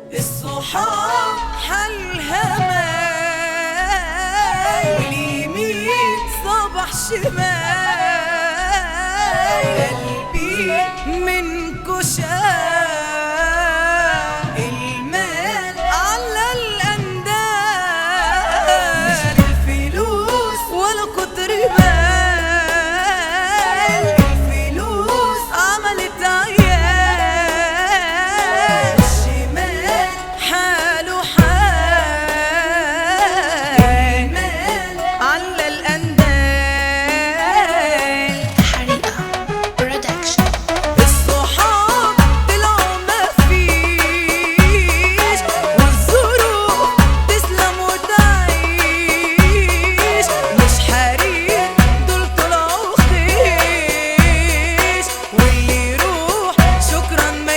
الصحاب حالها ماي واليمين صبح شمال قلبي منكو شاف المال على الأندال الفلوس ولا كتر مال الفلوس عملت عيال الشمال حاله حال المال على الأندال حريقة برودكشن الصحاب طلعوا مفيش والظروف تسلم وتعيش مش حريق دول طلعوا خيش واللي يروح شكرا ما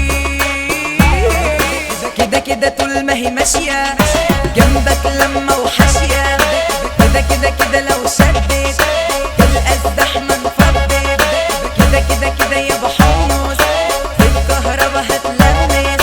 يجيش كده كده طول ما هي ماشية جنبك لما وحاشية كده كده كده لو شدت تلقى الزحمة انفضت كده كده كده يا بحمص في الكهرباء هتلمس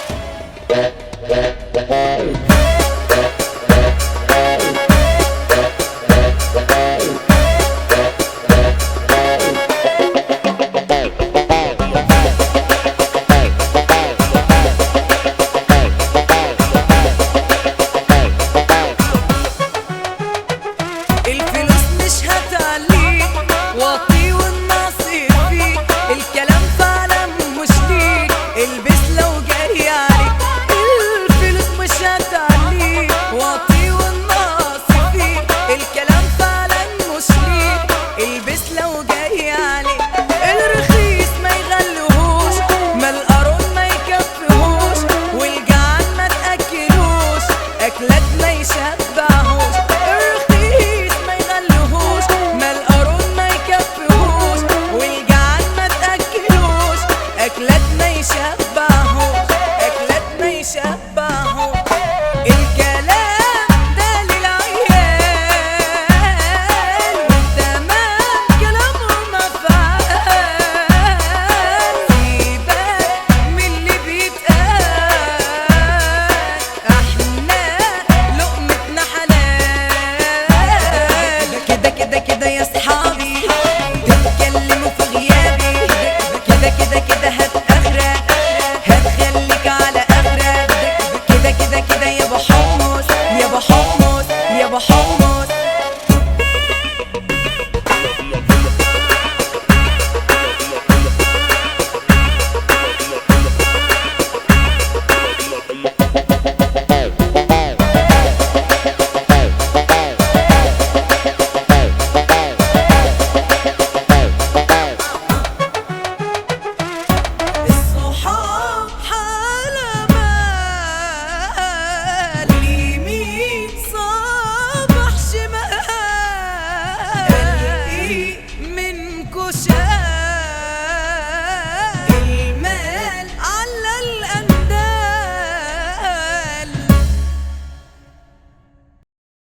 الفلوس مش هتعليك واطي والنصيب فيك الكلام فعلا مش ليك البس لو جاي عليك الفلوس مش هتعليك واطي والنصيب فيك الكلام فعلا مش ليك البس لو جاي